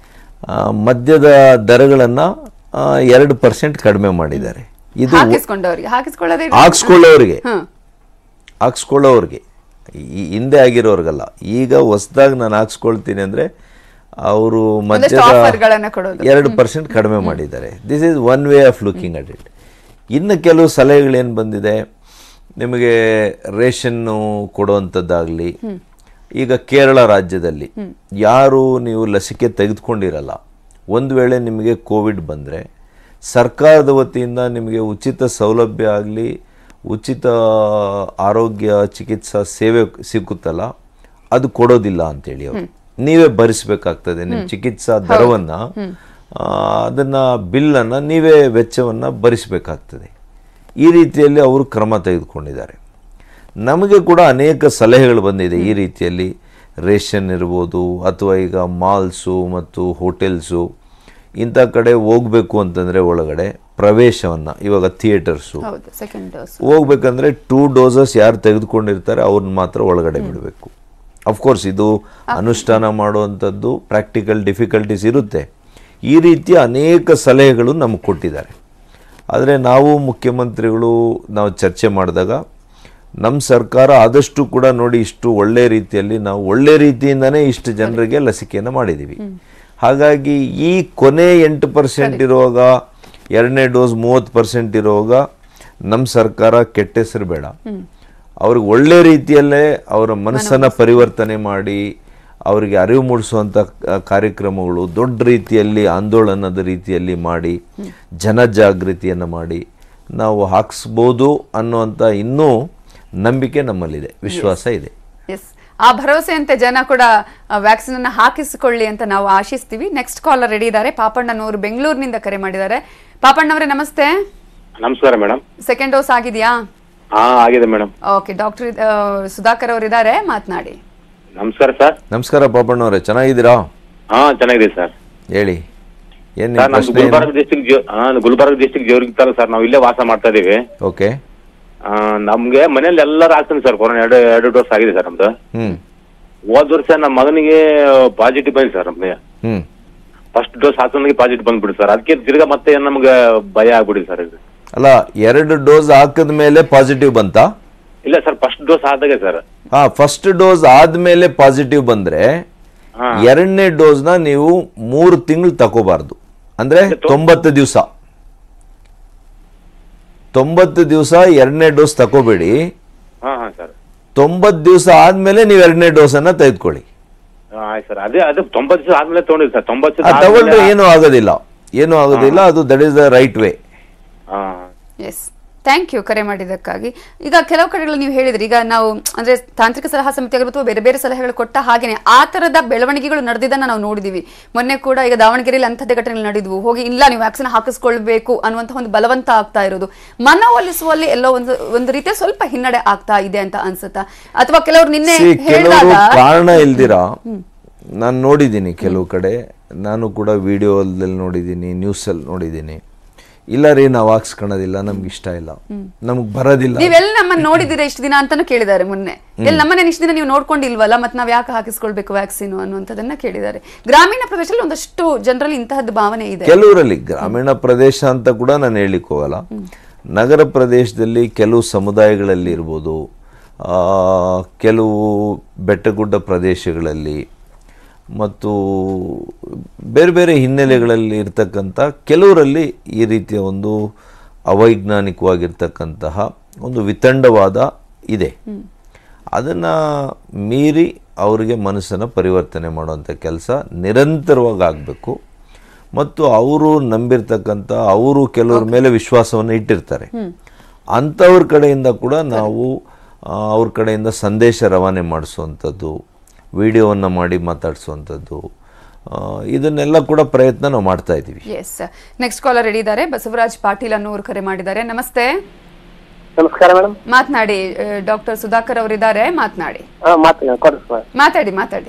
ಆ, ಮದ್ಯದ ದರಗಳನ್ನು ಎರಡು ಪರ್ಸೆಂಟ್ ಕಡಿಮೆ ಮಾಡಿದ್ದಾರೆ ಇದು ಹಾಕಿಸ್ಕೊಂಡವ್ರಿಗೆ ಹಾಕಿಸ್ಕೊಳ್ಳೋದೇ ಹಾಕ್ಸ್ಕೊಳ್ಳೋರಿಗೆ ಹ್ಮ್ ಹಾಕ್ಸ್ಕೊಳ್ಳೋರಿಗೆ ಈ ಹಿಂದೆ ಆಗಿರೋರ್ಗಲ್ಲ ಈಗ ಹೊಸ್ದಾಗಿ ನಾನು ಹಾಕ್ಸ್ಕೊಳ್ತೀನಿ ಅಂದರೆ ಅವರು ಒಂದಷ್ಟು ಮಧ್ಯದ ಆಫರ್ಗಳನ್ನ ಕೊಡೋದು ಎರಡು ಪರ್ಸೆಂಟ್ ಕಡಿಮೆ ಮಾಡಿದ್ದಾರೆ this is one way of looking at it ಇನ್ನು ಕೆಲವು ಸಲಹೆಗಳೇನು ಬಂದಿದೆ ನಿಮಗೆ ರೇಷನ್ನು ಕೊಡುವಂಥದ್ದಾಗಲಿ ಈಗ ಕೇರಳ ರಾಜ್ಯದಲ್ಲಿ ಯಾರು ನೀವು ಲಸಿಕೆ ತೆಗೆದುಕೊಂಡಿರಲ್ಲ ಒಂದು ವೇಳೆ ನಿಮಗೆ ಕೋವಿಡ್ ಬಂದರೆ ಸರ್ಕಾರದ ವತಿಯಿಂದ ನಿಮಗೆ ಉಚಿತ ಸೌಲಭ್ಯ ಆಗಲಿ ಉಚಿತ ಆರೋಗ್ಯ ಚಿಕಿತ್ಸಾ ಸೇವೆ ಸಿಕ್ಕುತ್ತಲ್ಲ ಅದು ಕೊಡೋದಿಲ್ಲ ಅಂತೇಳಿ ಅವರು ನೀವೇ ಭರಿಸಬೇಕಾಗ್ತದೆ ನಿಮ್ಮ ಚಿಕಿತ್ಸಾ ದರವನ್ನ ಆ, ಅದನ್ನ ಬಿಲ್ಲನ್ನು ನೀವೇ ವೆಚ್ಚವನ್ನು ಭರಿಸಬೇಕಾಗ್ತದೆ ಈ ರೀತಿಯಲ್ಲಿ ಅವರು ಕ್ರಮ ತೆಗೆದುಕೊಂಡಿದ್ದಾರೆ ನಮಗೆ ಕೂಡ ಅನೇಕ ಸಲಹೆಗಳು ಬಂದಿದೆ ಈ ರೀತಿಯಲ್ಲಿ ರೇಷನ್ ಇರ್ಬೋದು ಅಥವಾ ಈಗ ಮಾಲ್ಸು ಮತ್ತು ಹೋಟೆಲ್ಸು ಇಂಥ ಕಡೆ ಹೋಗಬೇಕು ಅಂತಂದರೆ ಒಳಗಡೆ ಪ್ರವೇಶವನ್ನು ಇವಾಗ ಥಿಯೇಟರ್ಸು ಹೌದು ಸೆಕೆಂಡ್ ಡೋಸ್ ಹೋಗ್ಬೇಕಂದ್ರೆ ಟೂ ಡೋಸಸ್ ಯಾರು ತೆಗೆದುಕೊಂಡಿರ್ತಾರೆ ಅವ್ರನ್ನ ಮಾತ್ರ ಒಳಗಡೆ ಬಿಡಬೇಕು ಅಫ್ಕೋರ್ಸ್ ಇದು ಅನುಷ್ಠಾನ ಮಾಡುವಂಥದ್ದು ಪ್ರಾಕ್ಟಿಕಲ್ ಡಿಫಿಕಲ್ಟೀಸ್ ಇರುತ್ತೆ ಈ ರೀತಿಯ ಅನೇಕ ಸಲಹೆಗಳು ನಮಗೆ ಕೊಟ್ಟಿದ್ದಾರೆ ಆದರೆ ನಾವು ಮುಖ್ಯಮಂತ್ರಿಗಳು ನಾವು ಚರ್ಚೆ ಮಾಡಿದಾಗ ನಮ್ಮ ಸರ್ಕಾರ ಆದಷ್ಟು ಕೂಡ ನೋಡಿ ಇಷ್ಟು ಒಳ್ಳೆ ರೀತಿಯಲ್ಲಿ ನಾವು ಒಳ್ಳೆ ರೀತಿಯಿಂದನೇ ಇಷ್ಟು ಜನರಿಗೆ ಲಸಿಕೆಯನ್ನು ಮಾಡಿದ್ದೀವಿ ಹಾಗಾಗಿ ಈ ಕೊನೆ ಎಂಟು ಪರ್ಸೆಂಟ್ ಇರುವಾಗ ಎರಡನೇ ಡೋಸ್ ಮೂವತ್ತು ಪರ್ಸೆಂಟ್ ಇರುವಾಗ ನಮ್ಮ ಸರ್ಕಾರ ಕೆಟ್ಟ ಹೆಸರು ಬೇಡ ಅವ್ರಿಗೆ ಒಳ್ಳೆ ರೀತಿಯಲ್ಲೇ ಅವರ ಮನಸ್ಸನ್ನು ಪರಿವರ್ತನೆ ಮಾಡಿ ಅವರಿಗೆ ಅರಿವು ಮೂಡಿಸುವಂಥ ಕ- ಕಾರ್ಯಕ್ರಮಗಳು ದೊಡ್ಡ ರೀತಿಯಲ್ಲಿ ಆಂದೋಲನದ ರೀತಿಯಲ್ಲಿ ಮಾಡಿ ಜನಜಾಗೃತಿಯನ್ನು ಮಾಡಿ ನಾವು ಹಾಕಿಸ್ಬೋದು ಅನ್ನುವಂಥ ಇನ್ನೂ ನಂಬಿಕೆ ನಮ್ಮಲ್ಲಿದೆ ವಿಶ್ವಾಸ ಇದೆ ಎಸ್ ಆ ಭರವಸೆಯಂತೆ ಜನ ಕೂಡ ವ್ಯಾಕ್ಸಿನ್ ಅನ್ನ ಹಾಕಿಸಿಕೊಳ್ಳಿ ಅಂತ ನಾವು ಆಶಿಸ್ತೀವಿ ನೆಕ್ಸ್ಟ್ ಕಾಲರ್ ರೆಡಿ ಇದ್ದಾರೆ ಪಾಪಣ್ಣನವರು ಬೆಂಗಳೂರಿನಿಂದ ಕರೆ ಮಾಡಿದ್ದಾರೆ ಪಾಪಣ್ಣವರೇ ನಮಸ್ತೆ ನಮಸ್ಕಾರ ಮೇಡಮ್ ಸೆಕೆಂಡ್ ಡೋಸ್ ಆಗಿದೆಯಾ ಹಾ ಆಗಿದೆ ಮೇಡಮ್ ಓಕೆ ಡಾಕ್ಟರ್ ಸುಧಾಕರ್ ಅವರು ಇದ್ದಾರೆ ಮಾತನಾಡಿ ನಮಸ್ಕಾರ ಸರ್ ನಮಸ್ಕಾರ ಪಾಪಣ್ಣವರೇ ಚೆನ್ನಾಗಿದ್ದೀರಾ ಹಾ ಚೆನ್ನಾಗಿದೆ ಸರ್ ಹೇಳಿ ಏನು ಸರ್ ನಮ್ದು ಪ್ರಶ್ನೆ ಗುಲ್ಬರ್ಗ ಡಿಸ್ಟಿಕ್ ಗುಲ್ಬರ್ಗ ಡಿಸ್ಟಿಕ್ ಜೋರಿಗೆ ತಾಲ ಸರ್ ನಾವು ಇಲ್ಲೇ ವಾಸ ಮಾಡ್ತಾ ಇದೀವಿ ಓಕೆ ಆ, ನಮ್ಗೆ ಮನೇಲಿ ಎಲ್ಲರೂ ಹಾಕ್ತೀನಿ ಸರ್ ಕೊರೋನಾ ಎರಡು ಎರಡು ಡೋಸ್ ಆಗಿದೆ ಸರ್ ನಮ್ದು ಹ್ಞೂ ಹೋದ್ ವರ್ಷ ನಮ್ಮ ಮಗನಿಗೆ ಪಾಸಿಟಿವ್ ಬಂದಿದೆ ಸರ್ ನಮ್ಗೆ ಹ್ಞೂ ಫಸ್ಟ್ ಡೋಸ್ ಹಾಕೋನಿಗೆ ಪಾಸಿಟಿವ್ ಬಂದ್ಬಿಡಿ ಸರ್ ಅದಕ್ಕೆ ತಿರ್ಗಾ ಮತ್ತೆ ಏನ್ ನಮ್ಗೆ ಭಯ ಆಗ್ಬಿಡಿದೆ ಸರ್ ಇದು ಅಲ್ಲ ಎರಡು ಡೋಸ್ ಹಾಕಿದ ಮೇಲೆ ಪಾಸಿಟಿವ್ ಬಂತಾ ಇಲ್ಲ ಸರ್ ಫಸ್ಟ್ ಡೋಸ್ ಆದಾಗೆ ಸರ್ ಹಾ ಫಸ್ಟ್ ಡೋಸ್ ಆದ್ಮೇಲೆ ಪಾಸಿಟಿವ್ ಬಂದ್ರೆ ಹಾ. ಎರಡನೇ ಡೋಸ್ನ ನೀವು ಮೂರು ತಿಂಗಳು ತಗೋಬಾರ್ದು ಅಂದ್ರೆ ತೊಂಬತ್ತು ದಿವಸ ತೊಂಬತ್ತು ದಿವಸ ಎರಡನೇ ಡೋಸ್ ತಗೋಬೇಡಿ ಹಾ ಹಾ ಸರ್ ತೊಂಬತ್ತು ದಿವಸ ಆದ್ಮೇಲೆ ನೀವು ಎರಡನೇ ಡೋಸ್ ಅನ್ನ ತೆಗೆದುಕೊಳ್ಳಿ ಆಯ್ತು ಸರ್ ಅದೇ ಅದು ತೊಂಬತ್ತು ದಿವಸ ಆದ್ಮೇಲೆ ತಗೊಂಡಿದ್ದೆ ಸರ್ ತೊಂಬತ್ತು ಆ ದಿವಸ ತಗೊಂಡ್ರೆ ಆದ್ಮೇಲೆ- ಏನೂ ಆಗೋದಿಲ್ಲ ಏನೂ ಆಗೋದಿಲ್ಲ ಅದು that is the right way ಹಾ ಎಸ್ ಥ್ಯಾಂಕ್ ಯು ಕರೆ ಮಾಡಿದ್ದಕ್ಕಾಗಿ ಈಗ ಕೆಲವು ಕಡೆಗಳು ನೀವು ಹೇಳಿದ್ರಿ ಈಗ ನಾವು ಅಂದ್ರೆ ತಾಂತ್ರಿಕ ಸಲಹಾ ಸಮಿತಿ ಆಗಿರ್ಬೋದು ಅಥವಾ ಬೇರೆ ಬೇರೆ ಸಲಹೆಗಳು ಕೊಟ್ಟ ಹಾಗೇನೆ ಆ ತರದ ಬೆಳವಣಿಗೆಗಳು ನಡೆದಿದ್ದನ್ನ ನಾವು ನೋಡಿದೀವಿ ಮೊನ್ನೆ ಕೂಡ ಈಗ ದಾವಣಗೆರೆಯಲ್ಲಿ ಅಂಥದ್ದೇ ಘಟನೆಗಳು ನಡೆದ್ವು ಹೋಗಿ ಇಲ್ಲ ನೀವು ವ್ಯಾಕ್ಸಿನ್ ಹಾಕಿಸ್ಕೊಳ್ಬೇಕು ಅನ್ನುವಂಥ ಒಂದು ಬಲವಂತ ಆಗ್ತಾ ಇರೋದು ಮನವೊಲಿಸುವಲ್ಲಿ ಎಲ್ಲೋ ಒಂದು ಒಂದು ರೀತಿಯ ಸ್ವಲ್ಪ ಹಿನ್ನಡೆ ಆಗ್ತಾ ಇದೆ ಅಂತ ಅನ್ಸುತ್ತಾ ಅಥವಾ ಕೆಲವರು ನಿನ್ನೆ See, ಹೇಳಿದಾಗ ಕೆಲವರು ಕಾರಣ ಇಲ್ದಿರ ನಾನು ನೋಡಿದ್ದೀನಿ ಕೆಲವು ಕಡೆ ನಾನು ಕೂಡ ವಿಡಿಯೋದಲ್ಲಿ ನೋಡಿದ್ದೀನಿ ನ್ಯೂಸಲ್ಲಿ ನೋಡಿದ್ದೀನಿ ಇಲ್ಲ ರೀ ನಾವು ಹಾಕ್ಸ್ಕೊಳೋದಿಲ್ಲ ನಮ್ಗೆ ಇಷ್ಟ ಇಲ್ಲ ನಮ್ಗೆ ಬರೋದಿಲ್ಲ ನೀವೆಲ್ಲ ನಮ್ಮನ್ನ ನೋಡಿದ್ದೀರಾ ಇಷ್ಟು ದಿನ ಅಂತಾನು ಕೇಳಿದ್ದಾರೆ ಮೊನ್ನೆ ಎಲ್ಲಿ ನಮ್ಮನ್ನ ಇಷ್ಟು ದಿನ ನೀವು ನೋಡ್ಕೊಂಡಿಲ್ವಲ್ಲ ಮತ್ತೆ ನಾವ್ ಯಾಕೆ ಹಾಕಿಸ್ಕೊಳ್ಬೇಕು ವ್ಯಾಕ್ಸಿನ್ ಅನ್ನುವಂಥದ್ದನ್ನ ಕೇಳಿದ್ದಾರೆ ಗ್ರಾಮೀಣ ಪ್ರದೇಶದಲ್ಲಿ ಒಂದಷ್ಟು ಜನರಲ್ಲಿ ಇಂತಹದ್ದು ಭಾವನೆ ಇದೆ ಕೆಲವರಲ್ಲಿ ಗ್ರಾಮೀಣ ಪ್ರದೇಶ ಅಂತ ಕೂಡ ನಾನು ಹೇಳಲಿಕ್ಕೆ ಹೋಗಲ್ಲ ನಗರ ಪ್ರದೇಶದಲ್ಲಿ ಕೆಲವು ಸಮುದಾಯಗಳಲ್ಲಿ ಇರ್ಬೋದು ಆ, ಕೆಲವು ಬೆಟ್ಟಗುಡ್ಡ ಪ್ರದೇಶಗಳಲ್ಲಿ ಮತ್ತು ಬೇರೆ ಬೇರೆ ಹಿನ್ನೆಲೆಗಳಲ್ಲಿ ಇರ್ತಕ್ಕಂಥ ಕೆಲವರಲ್ಲಿ ಈ ರೀತಿಯ ಒಂದು ಅವೈಜ್ಞಾನಿಕವಾಗಿರ್ತಕ್ಕಂತಹ ಒಂದು ವಿತಂಡವಾದ ಇದೆ ಅದನ್ನು ಮೀರಿ ಅವರಿಗೆ ಮನಸ್ಸನ್ನು ಪರಿವರ್ತನೆ ಮಾಡುವಂಥ ಕೆಲಸ ನಿರಂತರವಾಗಿ ಆಗಬೇಕು ಮತ್ತು ಅವರು ನಂಬಿರ್ತಕ್ಕಂಥ ಅವರು ಕೆಲವ್ರ ಮೇಲೆ ವಿಶ್ವಾಸವನ್ನು ಇಟ್ಟಿರ್ತಾರೆ ಅಂಥವ್ರ ಕಡೆಯಿಂದ ಕೂಡ ನಾವು ಆ, ಅವ್ರ ಕಡೆಯಿಂದ ಸಂದೇಶ ರವಾನೆ ಮಾಡಿಸುವಂಥದ್ದು ವಿಡಿಯೋವನ್ನು ಮಾಡಿ ಮಾತಾಡಿಸುವಂಥದ್ದು ಆ, ಇದನ್ನೆಲ್ಲ ಕೂಡ ಪ್ರಯತ್ನ ನಾವು ಮಾಡ್ತಾ ಇದ್ದೀವಿ ಎಸ್ ನೆಕ್ಸ್ಟ್ ಕಾಲರ್ ರೆಡಿ ಇದ್ದಾರೆ ಬಸವರಾಜ್ ಪಾಟೀಲ್ ಅನ್ನೋರು ಕರೆ ಮಾಡಿದ್ದಾರೆ ನಮಸ್ತೆ ನಮಸ್ಕಾರ ಮೇಡಮ್ ಮಾತನಾಡಿ ಡಾಕ್ಟರ್ ಸುಧಾಕರ್ ಅವರಿದ್ದಾರೆ ಮಾತನಾಡಿ ಹಾ ಮಾತು ಕೊಡ್ರಿ ಸರ್ ಮಾತಾಡಿ ಮಾತಾಡಿ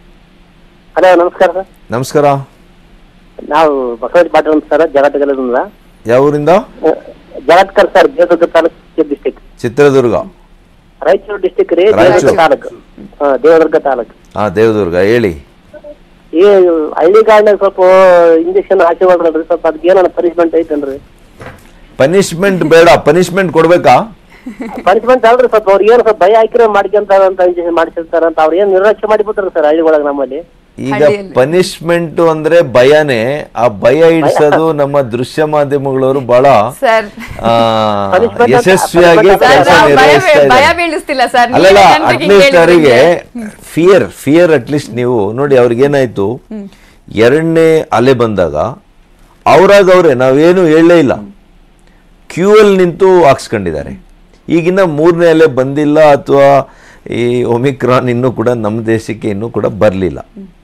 ಹಲೋ ನಮಸ್ಕಾರ ಸರ್ ನಮಸ್ಕಾರ ನಾವು ಬಸವರಾಜ್ ಪಾಟೀಲ್ ಅಂತ ಸರ್ ಜಗತ್ತಗಲದಿಂದ ಯಾವ ಊರಿಂದ ಜಗತ್ಕರ್ sir Devadurga taluk district Chitradurga Raichur district ರೀ ರಾಯಚೂರು. ದೇವದುರ್ಗ ತಾಲೂಕು ಹಾ ದೇವದುರ್ಗ ತಾಲೂಕು ಹಾಂ ದೇವದುರ್ಗ ಹೇಳಿ ಈ ಹಳ್ಳಿ ಗಾಡಿನಾಗ ಸ್ವಲ್ಪ ಇಂಜೆಕ್ಷನ್ ಹಾಕಿವಲ್ರಿ ಸ್ವಲ್ಪ ಅದಕ್ಕೆ ಏನಾರ ಪನಿಷ್ಮೆಂಟ್ ಐತೇನ್ರಿ ಪನಿಷ್ಮೆಂಟ್ ಬೇಡ ಪನಿಷ್ಮೆಂಟ್ ಕೊಡ್ಬೇಕಾ ಪನಿಷ್ಮೆಂಟ್ ಅಲ್ರಿ ಸ್ವಲ್ಪ ಅವ್ರಿಗೆ ಏನು ಸ್ವಲ್ಪ ಭಯ ಹಾಕಿರೋ ಮಾಡ್ಕೊಂತಾರ ಅಂತ ಇಂಜೆಕ್ಷನ್ ಮಾಡಿಸಿರ್ತಾರ ಅಂತ ಅವ್ರು ಏನ್ ನಿರ್ಲಕ್ಷ್ಯ ಮಾಡಿಬಿಟ್ರಿ ಸರ್ ಹಳ್ಳಿ ಒಳಗೆ ನಮ್ಮಲ್ಲಿ ಈಗ ಹಳ್ಳಿಯಲ್ಲಿ. ಪನಿಷ್ಮೆಂಟ್ ಅಂದ್ರೆ ಭಯನೇ ಆ ಭಯ ಇಡಿಸೋದು ನಮ್ಮ ದೃಶ್ಯ ಮಾಧ್ಯಮಗಳವರು ಬಹಳ ಸರ್ ಆ, Punishment ಅಂತ- ಯಶಸ್ವಿಯಾಗಿ punishment ಸರ್, ಕೆಲಸ ನಾವು ಭಯ ನಿರ್ವಹಿಸ್ತಾ ಬೀಳ್- ಭಯ ಇದ್ದಾರೆ ಬೀಳಿಸ್ತಿಲ್ಲ ಸರ್ ಅಲ್ಲಲ್ಲ ನೀವೇ ಜನರಿಗೆ ಹಿಂಗ್ ಅಟ್ಲೀಸ್ಟ್ ಅವರಿಗೆ ಹೇಳಿದ್ರೆ ಫಿಯರ್ ಫಿಯರ್ ಅಟ್ಲೀಸ್ಟ್ ನೀವು ನೋಡಿ ಅವ್ರಿಗೇನಾಯ್ತು ಎರಡನೇ ಅಲೆ ಬಂದಾಗ ಅವ್ರಾಗ ಅವ್ರೆ ನಾವೇನು ಹೇಳಲೇ ಇಲ್ಲ ಕ್ಯೂ ಅಲ್ಲಿ ನಿಂತು ಹಾಕ್ಸ್ಕೊಂಡಿದ್ದಾರೆ ಈಗಿನ ಮೂರನೇ ಅಲೆ ಬಂದಿಲ್ಲ ಅಥವಾ ಈ ಒಮಿಕ್ರಾನ್ ಇನ್ನೂ ಕೂಡ ನಮ್ಮ ದೇಶಕ್ಕೆ ಇನ್ನೂ ಕೂಡ ಬರಲಿಲ್ಲ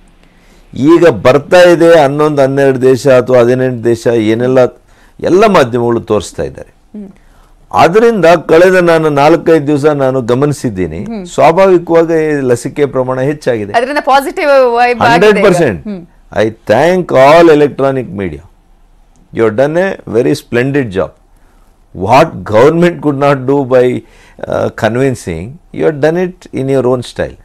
ಈಗ ಬರ್ತಾ ಇದೆ ಹನ್ನೊಂದು ಹನ್ನೆರಡು ದೇಶ ಅಥವಾ ಹದಿನೆಂಟು ದೇಶ ಏನೆಲ್ಲ ಎಲ್ಲ ಮಾಧ್ಯಮಗಳು ತೋರಿಸ್ತಾ ಇದ್ದಾರೆ ಅದರಿಂದ ಕಳೆದ ನಾನು ನಾಲ್ಕೈದು ದಿವಸ ನಾನು ಗಮನಿಸಿದ್ದೀನಿ ಸ್ವಾಭಾವಿಕವಾಗಿ ಲಸಿಕೆ ಪ್ರಮಾಣ ಹೆಚ್ಚಾಗಿದೆ ಅದರಿಂದ positive vibe hundred percent I thank all electronic media you done a very splendid job what government could not do by convincing you are done it in your own style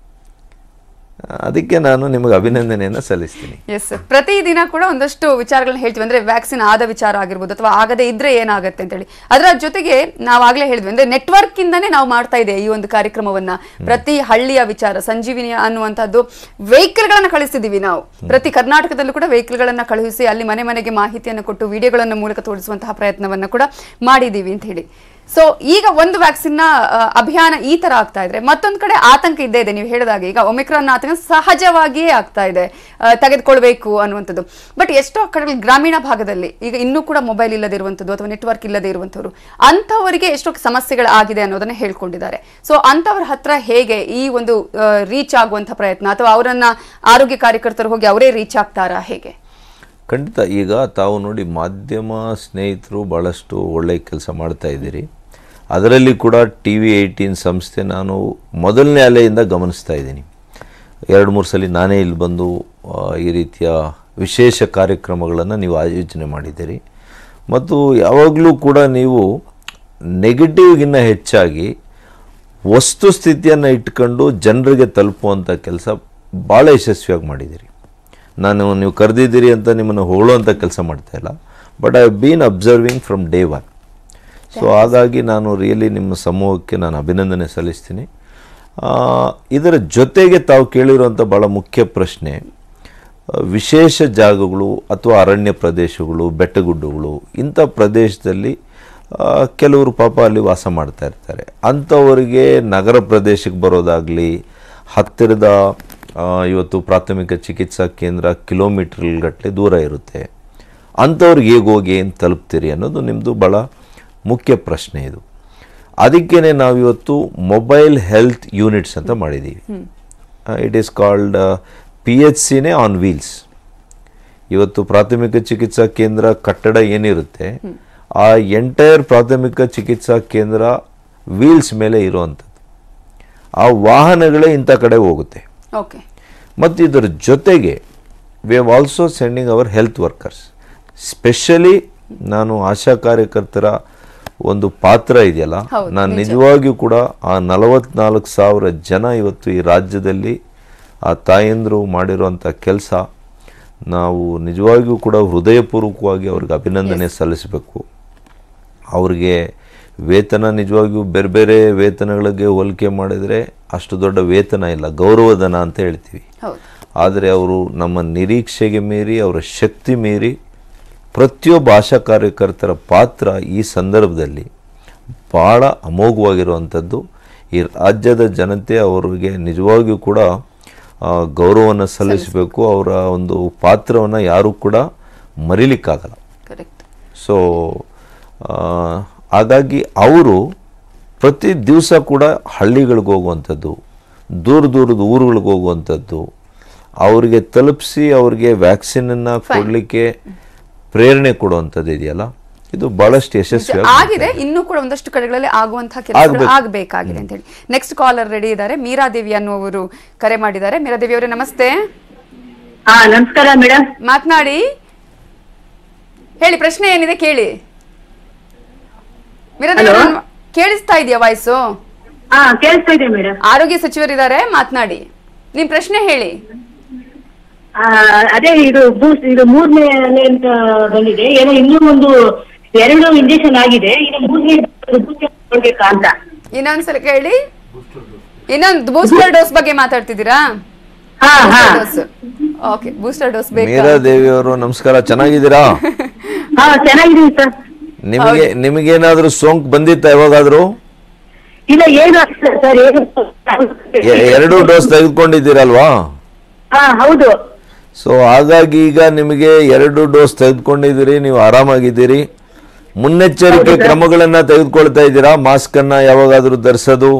ಅದಕ್ಕೆ ನಾನು ನಿಮಗೆ ಅಭಿನಂದನೆಯನ್ನು ಸಲ್ಲಿಸ್ತೀನಿ ಎಸ್ ಪ್ರತಿದಿನ ಕೂಡ ಒಂದಷ್ಟು ವಿಚಾರಗಳನ್ನ ಹೇಳ್ತೀವಿ ಅಂದ್ರೆ vaccine ಆದ ವಿಚಾರ ಆಗಿರ್ಬೋದು ಅಥವಾ ಆಗದೆ ಇದ್ರೆ ಏನಾಗುತ್ತೆ ಅಂತ ಹೇಳಿ ಅದರ ಜೊತೆಗೆ ನಾವು ಆಗ್ಲೇ ಹೇಳಿದ್ವಿ ಅಂದ್ರೆ ನೆಟ್ವರ್ಕ್ ಇಂದಾನೇ ನಾವು ಮಾಡ್ತಾ ಇದೆ ಈ ಒಂದು ಕಾರ್ಯಕ್ರಮವನ್ನ ಪ್ರತಿ ಹಳ್ಳಿಯ ವಿಚಾರ ಸಂಜೀವಿನಿ ಅನ್ನುವಂಥದ್ದು ವೆಹಿಕಲ್ ಗಳನ್ನ ಕಳಿಸ್ತಿದೀವಿ ನಾವು ಪ್ರತಿ ಕರ್ನಾಟಕದಲ್ಲೂ ಕೂಡ ವೆಹಿಕಲ್ ಗಳನ್ನ ಕಳುಹಿಸಿ ಅಲ್ಲಿ ಮನೆ ಮನೆಗೆ ಮಾಹಿತಿಯನ್ನು ಕೊಟ್ಟು ವಿಡಿಯೋಗಳನ್ನ ಮೂಲಕ ತೋರಿಸುವಂತಹ ಪ್ರಯತ್ನವನ್ನ ಕೂಡ ಮಾಡಿದೀವಿ ಅಂತ ಹೇಳಿ ಸೊ ಈಗ ಒಂದು ವ್ಯಾಕ್ಸಿನ್ ನ ಆ, ಅಭಿಯಾನ ಈ ತರ ಆಗ್ತಾ ಇದ್ರೆ ಮತ್ತೊಂದ್ ಕಡೆ ಆತಂಕ ಇದ್ದೇ ಇದೆ ನೀವು ಹೇಳಿದಾಗ ಈಗ ಒಮಿಕ್ರಾನ್ ಆತಂಕ ಸಹಜವಾಗಿಯೇ ಆಗ್ತಾ ಇದೆ ಆ, ತೆಗೆದುಕೊಳ್ಬೇಕು ಅನ್ನುವಂಥದ್ದು ಬಟ್ ಎಷ್ಟೋ ಕಡೆ ಗ್ರಾಮೀಣ ಭಾಗದಲ್ಲಿ ಈಗ ಇನ್ನೂ ಕೂಡ ಮೊಬೈಲ್ ಇಲ್ಲದೆ ಇರುವಂಥದ್ದು ಅಥವಾ ನೆಟ್ವರ್ಕ್ ಇಲ್ಲದೆ ಇರುವಂಥವ್ರು ಅಂಥವರಿಗೆ ಎಷ್ಟೋ ಸಮಸ್ಯೆಗಳು ಆಗಿದೆ ಅನ್ನೋದನ್ನ ಹೇಳ್ಕೊಂಡಿದ್ದಾರೆ ಸೊ ಅಂಥವ್ರ ಹತ್ರ ಹೇಗೆ ಈ ಒಂದು ರೀಚ್ ಆಗುವಂಥ ಪ್ರಯತ್ನ ಅಥವಾ ಅವರನ್ನ ಆರೋಗ್ಯ ಕಾರ್ಯಕರ್ತರು ಹೋಗಿ ಅವರೇ ರೀಚ್ ಆಗ್ತಾರಾ ಹೇಗೆ ಖಂಡಿತ ಈಗ ತಾವು ನೋಡಿ ಮಾಧ್ಯಮ ಸ್ನೇಹಿತರು ಭಾಳಷ್ಟು ಒಳ್ಳೆಯ ಕೆಲಸ ಮಾಡ್ತಾ ಇದ್ದೀರಿ ಅದರಲ್ಲಿ ಕೂಡ ಟಿ ವಿ ಏಯ್ಟೀನ್ ಸಂಸ್ಥೆ ನಾನು ಮೊದಲನೇ ಅಲೆಯಿಂದ ಗಮನಿಸ್ತಾ ಇದ್ದೀನಿ ಎರಡು ಮೂರು ಸಲ ನಾನೇ ಇಲ್ಲಿ ಬಂದು ಆ, ಈ ರೀತಿಯ ವಿಶೇಷ ಕಾರ್ಯಕ್ರಮಗಳನ್ನು ನೀವು ಆಯೋಜನೆ ಮಾಡಿದ್ದೀರಿ ಮತ್ತು ಯಾವಾಗಲೂ ಕೂಡ ನೀವು ನೆಗೆಟಿವ್ಗಿನ್ನ ಹೆಚ್ಚಾಗಿ ವಸ್ತುಸ್ಥಿತಿಯನ್ನು ಇಟ್ಕೊಂಡು ಜನರಿಗೆ ತಲುಪುವಂಥ ಕೆಲಸ ಭಾಳ ಯಶಸ್ವಿಯಾಗಿ ಮಾಡಿದ್ದೀರಿ ನಾನು ನೀವು ಕರೆದಿದ್ದೀರಿ ಅಂತ ನಿಮ್ಮನ್ನು ಹೊಗಳುವಂಥ ಕೆಲಸ ಮಾಡ್ತಾ ಇಲ್ಲ but I been observing from day one so ಹಾಗಾಗಿ ನಾನು ರಿಯಲಿ ನಿಮ್ಮ ಸಮೂಹಕ್ಕೆ ನಾನು ಅಭಿನಂದನೆ ಸಲ್ಲಿಸ್ತೀನಿ ಆ, ಇದರ ಜೊತೆಗೆ ತಾವು ಕೇಳಿರುವಂಥ ಭಾಳ ಮುಖ್ಯ ಪ್ರಶ್ನೆ ಆ, ವಿಶೇಷ ಜಾಗಗಳು ಅಥವಾ ಅರಣ್ಯ ಪ್ರದೇಶಗಳು ಬೆಟ್ಟಗುಡ್ಡಗಳು ಇಂಥ ಪ್ರದೇಶದಲ್ಲಿ ಆ, ಕೆಲವರು ಪಾಪ ಅಲ್ಲಿ ವಾಸ ಮಾಡ್ತಾ ಇರ್ತಾರೆ ಅಂಥವರಿಗೆ ನಗರ ಪ್ರದೇಶಕ್ಕೆ ಬರೋದಾಗಲಿ ಹತ್ತಿರದ ಆ, ಇವತ್ತು ಪ್ರಾಥಮಿಕ ಚಿಕಿತ್ಸಾ ಕೇಂದ್ರ ಕಿಲೋಮೀಟರ್ಗಟ್ಟಲೆ ದೂರ ಇರುತ್ತೆ ಅಂಥವ್ರಿಗೆ ಹೇಗೆ ಹೋಗಿ ಏನು ತಲುಪ್ತೀರಿ ಅನ್ನೋದು ನಿಮ್ಮದು ಭಾಳ ಮುಖ್ಯ ಪ್ರಶ್ನೆ ಇದು ಅದಕ್ಕೇ ನಾವಿವತ್ತು ಮೊಬೈಲ್ ಹೆಲ್ತ್ ಯೂನಿಟ್ಸ್ ಅಂತ ಮಾಡಿದ್ದೀವಿ it is called P H C on wheels ಇವತ್ತು ಪ್ರಾಥಮಿಕ ಚಿಕಿತ್ಸಾ ಕೇಂದ್ರ ಕಟ್ಟಡ ಏನಿರುತ್ತೆ ಆ ಎಂಟೈರ್ ಪ್ರಾಥಮಿಕ ಚಿಕಿತ್ಸಾ ಕೇಂದ್ರ ವೀಲ್ಸ್ ಮೇಲೆ ಇರುವಂಥದ್ದು ಆ ವಾಹನಗಳೇ ಇಂಥ ಕಡೆ ಹೋಗುತ್ತೆ ಓಕೆ ಮತ್ತು ಇದರ ಜೊತೆಗೆ we have also sending our health workers specially ನಾನು ಆಶಾ ಕಾರ್ಯಕರ್ತರ ಒಂದು ಪಾತ್ರ ಇದೆಯಲ್ಲ ಹೌದು, ನಾನು ನಿಜ. ನಿಜವಾಗಿಯೂ ಕೂಡ ಆ ನಲವತ್ನಾಲ್ಕು ಸಾವಿರ ಜನ ಇವತ್ತು ಈ ರಾಜ್ಯದಲ್ಲಿ ಆ ತಾಯಂದರು ಮಾಡಿರುವಂಥ ಕೆಲಸ ನಾವು ನಿಜವಾಗಿಯೂ ಕೂಡ ಹೃದಯಪೂರ್ವಕವಾಗಿ ಅವ್ರಿಗೆ ಅಭಿನಂದನೆ ಸಲ್ಲಿಸಬೇಕು ಅವ್ರಿಗೆ ವೇತನ ನಿಜವಾಗಿಯೂ ಬೇರೆ ಬೇರೆ ವೇತನಗಳಿಗೆ ಹೋಲಿಕೆ ಮಾಡಿದರೆ ಅಷ್ಟು ದೊಡ್ಡ ವೇತನ ಇಲ್ಲ ಗೌರವಧನ ಅಂತ ಹೇಳ್ತೀವಿ ಹೌದು ಆದರೆ ಅವರು ನಮ್ಮ ನಿರೀಕ್ಷೆಗೆ ಮೀರಿ ಅವರ ಶಕ್ತಿ ಮೀರಿ ಪ್ರತಿಯೊಬ್ಬ ಆಶಾ ಕಾರ್ಯಕರ್ತರ ಪಾತ್ರ ಈ ಸಂದರ್ಭದಲ್ಲಿ ಭಾಳ ಅಮೋಘವಾಗಿರುವಂಥದ್ದು ಈ ರಾಜ್ಯದ ಜನತೆ ಅವರಿಗೆ ನಿಜವಾಗಿಯೂ ಕೂಡ ಆ, ಗೌರವವನ್ನು ಸಲ್ಲಿಸಬೇಕು ಅವರ ಒಂದು ಪಾತ್ರವನ್ನು ಯಾರೂ ಕೂಡ ಮರಿಲಿಕ್ಕಾಗಲ್ಲ ಕರೆಕ್ಟ್ ಸೊ ಹಾಗಾಗಿ ಅವರು ಪ್ರತಿ ದಿವಸ ಕೂಡ ಹಳ್ಳಿಗಳಿಗೆ ಹೋಗುವಂಥದ್ದು ದೂರ ದೂರದ ಊರುಗಳಿಗೆ ಹೋಗುವಂಥದ್ದು ಅವರಿಗೆ ತಲುಪಿಸಿ ಅವರಿಗೆ ವ್ಯಾಕ್ಸಿನನ್ನು ಕೊಡಲಿಕ್ಕೆ ಪ್ರೇರಣೆ ಕೊಡುವಂಥದ್ದು ಇದೆಯಲ್ಲ ಇದು ಭಾಳಷ್ಟು ಯಶಸ್ವಿ ಆಗಿದೆ ಇನ್ನೂ ಕೂಡ ಒಂದಷ್ಟು ಕಡೆಗಳಲ್ಲಿ ಆಗುವಂತಹ ಕೆಲಸಗಳು ಆಗ್ಬೇಕು. ಆಗಬೇಕಾಗಿದೆ ಅಂತ ಹೇಳಿ ನೆಕ್ಸ್ಟ್ ಕಾಲರ್ ರೆಡಿ ಇದ್ದಾರೆ ಮೀರಾದೇವಿ ಅನ್ನುವರು ಕರೆ ಮಾಡಿದ್ದಾರೆ ಮೀರಾದೇವಿ ಅವರೇ ನಮಸ್ತೆ ಹಾ ನಮಸ್ಕಾರ ಮೇಡಮ್ ಮಾತನಾಡಿ ಹೇಳಿ ಪ್ರಶ್ನೆ ಏನಿದೆ ಕೇಳಿ ಮೀರಾದೇವಿ Hello? ಅವ್ರೆ, ಕೇಳಿಸ್ತಾ ಇದೆಯಾ ವಾಯ್ಸು ಹಾ ಕೇಳಿಸ್ತಾ ಇದೆ ಮೇಡಮ್ ಆರೋಗ್ಯ ಸಚಿವರಿದ್ದಾರೆ ಮಾತನಾಡಿ ನಿಮ್ ಪ್ರಶ್ನೆ ಹೇಳಿ ಅದೇ ಇದು ಬೂಸ್ಟ್ ಇದು ಮೂರನೇ ಅಲೆ ಅಂತ ಬಂದಿದೆ ಏನೋ ಇನ್ನೂ ಒಂದು ಎರಡು ಇಂಜೆಕ್ಷನ್ ಆಗಿದೆ ಇನ್ನು ಮೂರನೇ booster ಕೊಡ್ಬೇಕಾ ಅಂತ ಇನ್ನೊಂದ್ಸಲ ಕೇಳಿ ಇನ್ನೊಂದು ಬೂಸ್ಟರ್ ಡೋಸ್ ಬಗ್ಗೆ ಮಾತಾಡ್ತಿದ್ದೀರಾ ಹಾ ಹಾ ಡೋಸ್ ಓಕೆ ಬೂಸ್ಟರ್ ಡೋಸ್ ಬೇಕಾ ಮೀರಾ ದೇವಿಯವರು ನಮಸ್ಕಾರ ಚೆನ್ನಾಗಿದ್ದೀರಾ ಹಾ ಚೆನ್ನಾಗಿದೀವಿ ಸರ್ ನಿಮಗೆ ನಿಮಗೇನಾದರೂ ಸೋಂಕು ಬಂದಿತ್ತಾ ಯಾವಾಗಾದರೂ ಇಲ್ಲ ಏನು ಸರ್ ಏನು ಎ- ಎರಡು ಡೋಸ್ ತೆಗೆದುಕೊಂಡಿದ್ದೀರಲ್ವಾ ಹಾ ಹೌದು ಸೊ ಹಾಗಾಗಿ ಈಗ ನಿಮಗೆ ಎರಡು ಡೋಸ್ ತೆಗೆದುಕೊಂಡಿದ್ದೀರಿ ನೀವು ಆರಾಮಾಗಿದ್ದೀರಿ ಮುನ್ನೆಚ್ಚರಿಕೆ ಕ್ರಮಗಳನ್ನ ತೆಗೆದುಕೊಳ್ತಾ ಇದ್ದೀರಾ ಮಾಸ್ಕ್ ಅನ್ನ ಯಾವಾಗಾದ್ರೂ ಧರಿಸೋದು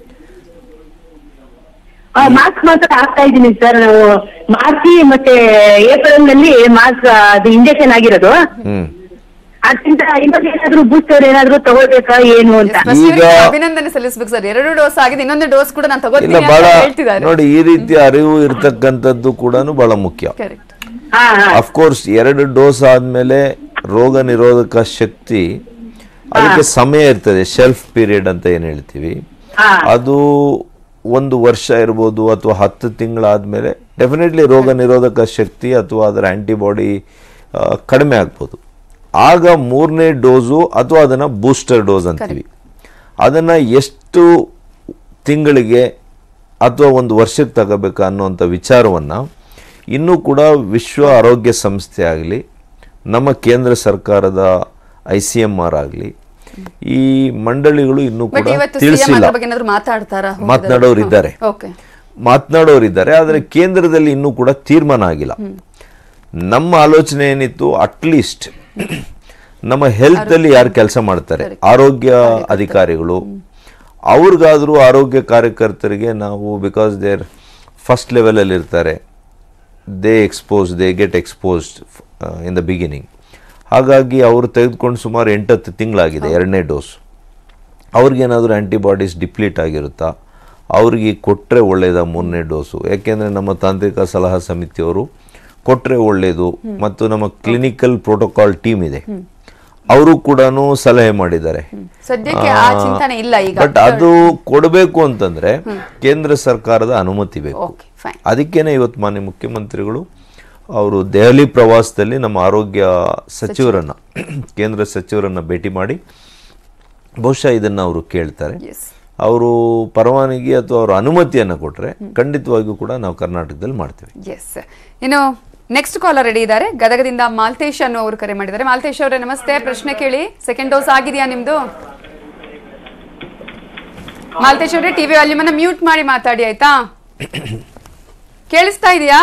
ಮಾಸ್ಕ್ ಮಾತ್ರ ಹಾಕ್ತಾ ಇದ್ದೀನಿ ಸರ್ ನಾವು ಮಾರ್ಚ್ ಮತ್ತೆ ಏಪ್ರಿಲ್ ನಲ್ಲಿ ಮಾಸ್ಕ್ ಅದು ಇಂಜೆಕ್ಷನ್ ಆಗಿರೋದು ಹ್ಮ್ ಅದಕ್ಕಿಂತ ಇನ್ನೊಂದು ಏನಾದ್ರು ಬೂಸ್ಟರ್ ಏನಾದ್ರು ತಗೊಳ್ಬೇಕಾ ಏನು ಅಂತ First ಈಗ- ಇವ್ರಿಗೆ ಅಭಿನಂದನೆ ಸಲ್ಲಿಸ್ಬೇಕು ಸರ್ ಎರಡು ಡೋಸ್ ಆಗಿದೆ ಇನ್ನೊಂದು ಡೋಸ್ ಕೂಡ ನಾನು ಇಲ್ಲ ತಗೋತೀನಿ ಅಂತ ಬಹಳ ಹೇಳ್ತಿದ್ದಾರೆ ನೋಡಿ ಈ ರೀತಿ ಅರಿವು ಇರ್ತಕ್ಕಂಥದ್ದು ಕೂಡ ಬಹಳ ಮುಖ್ಯ ಕರೆಕ್ಟ್ ಹಾ ಹಾ ಅಫ್ಕೋರ್ಸ್ ಎರಡು ಡೋಸ್ ಆದ್ಮೇಲೆ ರೋಗ ನಿರೋಧಕ ಶಕ್ತಿ ಅದಕ್ಕೆ ಸಮಯ ಇರ್ತದೆ ಶೆಲ್ಫ್ ಪೀರಿಯಡ್ ಅಂತ ಏನ್ ಹೇಳ್ತೀವಿ ಹಾ. ಅದು ಒಂದು ವರ್ಷ ಇರ್ಬೋದು ಅಥವಾ ಹತ್ತು ತಿಂಗಳಾದ್ಮೇಲೆ ಡೆಫಿನೆಟ್ಲಿ ರೋಗ ನಿರೋಧಕ ಶಕ್ತಿ ಅಥವಾ ಅದರ ಆಂಟಿಬಾಡಿ ಕಡಿಮೆ ಆಗ್ಬೋದು ಆಗ ಮೂರನೇ ಡೋಸು ಅಥವಾ ಅದನ್ನ ಬೂಸ್ಟರ್ ಡೋಸ್ ಅಂತೀವಿ ಅದನ್ನ ಎಷ್ಟು ತಿಂಗಳಿಗೆ ಅಥವಾ ಒಂದು ವರ್ಷಕ್ಕೆ ತಗೋಬೇಕಾ ಅನ್ನುವಂಥ ವಿಚಾರವನ್ನ ಇನ್ನೂ ಕೂಡ ವಿಶ್ವ ಆರೋಗ್ಯ ಸಂಸ್ಥೆ ಆಗಲಿ ನಮ್ಮ ಕೇಂದ್ರ ಸರ್ಕಾರದ ಐ ಸಿ ಎಂ ಆರ್ ಆಗಲಿ ಈ ಮಂಡಳಿಗಳು ಇನ್ನೂ ಬಟ್ ಕೂಡ ಇವತ್ತು ಸಿಎಂ ತಿಳಿಸಿಲ್ಲ ಅದ್ರ ಬಗ್ಗೆ ಏನಾದ್ರು ಮಾತಾಡ್ತಾರಾ ಮಾತನಾಡೋರು ಇದ್ದಾರೆ ಓಕೆ ಮಾತನಾಡೋರಿದ್ದಾರೆ ಆದರೆ ಕೇಂದ್ರದಲ್ಲಿ ಇನ್ನೂ ಕೂಡ ತೀರ್ಮಾನ ಆಗಿಲ್ಲ ನಮ್ಮ ಆಲೋಚನೆ ಏನಿತ್ತು ಅಟ್ಲೀಸ್ಟ್ ನಮ್ಮ ಹೆಲ್ತ್ ಅಲ್ಲಿ ಯಾರು ಕೆಲಸ ಮಾಡ್ತಾರೆ ಆರೋಗ್ಯ ಅಧಿಕಾರಿಗಳು ಅವ್ರಿಗಾದ್ರೂ ಆರೋಗ್ಯ ಕಾರ್ಯಕರ್ತರಿಗೆ ನಾವು ಬಿಕಾಸ್ ದೇರ್ ಫಸ್ಟ್ ಲೆವೆಲಲ್ಲಿ ಇರ್ತಾರೆ they expose they get exposed in the beginning ಹಾಗಾಗಿ ಅವರು ತೆಗೆದುಕೊಂಡು ಸುಮಾರು ಎಂಟತ್ತು ತಿಂಗಳಾಗಿದೆ ಎರಡನೇ ಡೋಸ್ ಅವ್ರಿಗೇನಾದರೂ ಆ್ಯಂಟಿಬಾಡೀಸ್ ಡಿಪ್ಲೀಟ್ ಆಗಿರುತ್ತಾ ಅವ್ರಿಗೆ ಕೊಟ್ಟರೆ ಒಳ್ಳೆಯದ ಮೂರನೇ ಡೋಸು ಯಾಕೆಂದರೆ ನಮ್ಮ ತಾಂತ್ರಿಕ ಸಲಹಾ ಸಮಿತಿಯವರು ಕೊಟ್ಟರೆ ಒಳ್ಳೆಯದು ಮತ್ತು ನಮ್ಮ ಕ್ಲಿನಿಕಲ್ ಪ್ರೋಟೋಕಾಲ್ ಟೀಮ್ ಇದೆ ಅವರು ಕೂಡ ಸಲಹೆ ಮಾಡಿದ್ದಾರೆ ಸದ್ಯಕ್ಕೆ ಆ ಚಿಂತನೆ ಇಲ್ಲ ಈಗ ಬಟ್ ಅದು ಕೊಡಬೇಕು ಅಂತಂದ್ರೆ ಕೇಂದ್ರ ಸರ್ಕಾರದ ಅನುಮತಿ ಬೇಕು ಓಕೆ ಫೈನ್ ಅದಕ್ಕೇನೆ ಇವತ್ತು ಮಾನ್ಯ ಮುಖ್ಯಮಂತ್ರಿಗಳು ಅವರು ದೆಹಲಿ ಪ್ರವಾಸದಲ್ಲಿ ನಮ್ಮ ಆರೋಗ್ಯ ಸಚಿವರನ್ನ ಕೇಂದ್ರ ಸಚಿವರನ್ನ ಭೇಟಿ ಮಾಡಿ ಬಹುಶಃ ಇದನ್ನ ಅವರು ಕೇಳ್ತಾರೆ ಎಸ್ ಅವರು ಪರವಾನಗಿ ಅಥವಾ ಅವರ ಅನುಮತಿಯನ್ನು ಕೊಟ್ಟರೆ ಖಂಡಿತವಾಗಿಯೂ ಕೂಡ ನಾವು ಕರ್ನಾಟಕದಲ್ಲಿ ಮಾಡ್ತೇವೆ ಎಸ್ ಇನ್ನು ನೆಕ್ಸ್ಟ್ ಕಾಲರ್ ರೆಡಿ ಇದ್ದಾರೆ ಗದಗದಿಂದ ಮಾಲ್ತೇಶ್ ಅನ್ನೋ ಅವರು ಕರೆ ಮಾಡಿದ್ದಾರೆ ಮಾಲ್ತೇಶ್ ಅವರೇ ನಮಸ್ತೆ ಪ್ರಶ್ನೆ ಕೇಳಿ ಸೆಕೆಂಡ್ ಡೋಸ್ ಆಗಿದೆಯಾ ನಿಮ್ದು ಮಾಲ್ತೇಶ್ ಅವರೇ ಟಿವಿ ವಾಲ್ಯೂಮ್ ಅನ್ನ ಮ್ಯೂಟ್ ಮಾಡಿ ಮಾತಾಡಿ ಆಯ್ತಾ ಕೇಳಿಸ್ತಾ ಇದೆಯಾ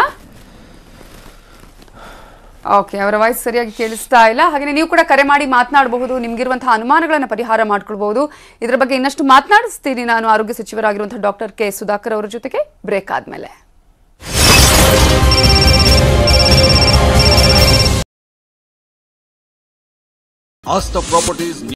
ಓಕೆ ಅವರ ವಾಯ್ಸ್ ಸರಿಯಾಗಿ ಕೇಳಿಸ್ತಾ ಇಲ್ಲ ಹಾಗೆ ನೀವು ಕೂಡ ಕರೆ ಮಾಡಿ ಮಾತನಾಡಬಹುದು ನಿಮ್ಗಿರುವಂತಹ ಅನುಮಾನಗಳನ್ನು ಪರಿಹಾರ ಮಾಡ್ಕೊಳ್ಬಹುದು ಇದರ ಬಗ್ಗೆ ಇನ್ನಷ್ಟು ಮಾತನಾಡಿಸ್ತೀನಿ ನಾನು ಆರೋಗ್ಯ ಸಚಿವರಾಗಿರುವಂತಹ ಡಾಕ್ಟರ್ ಕೆ ಸುಧಾಕರ್ ಅವರ ಜೊತೆಗೆ ಬ್ರೇಕ್ ಆದ್ಮೇಲೆ Asta Properties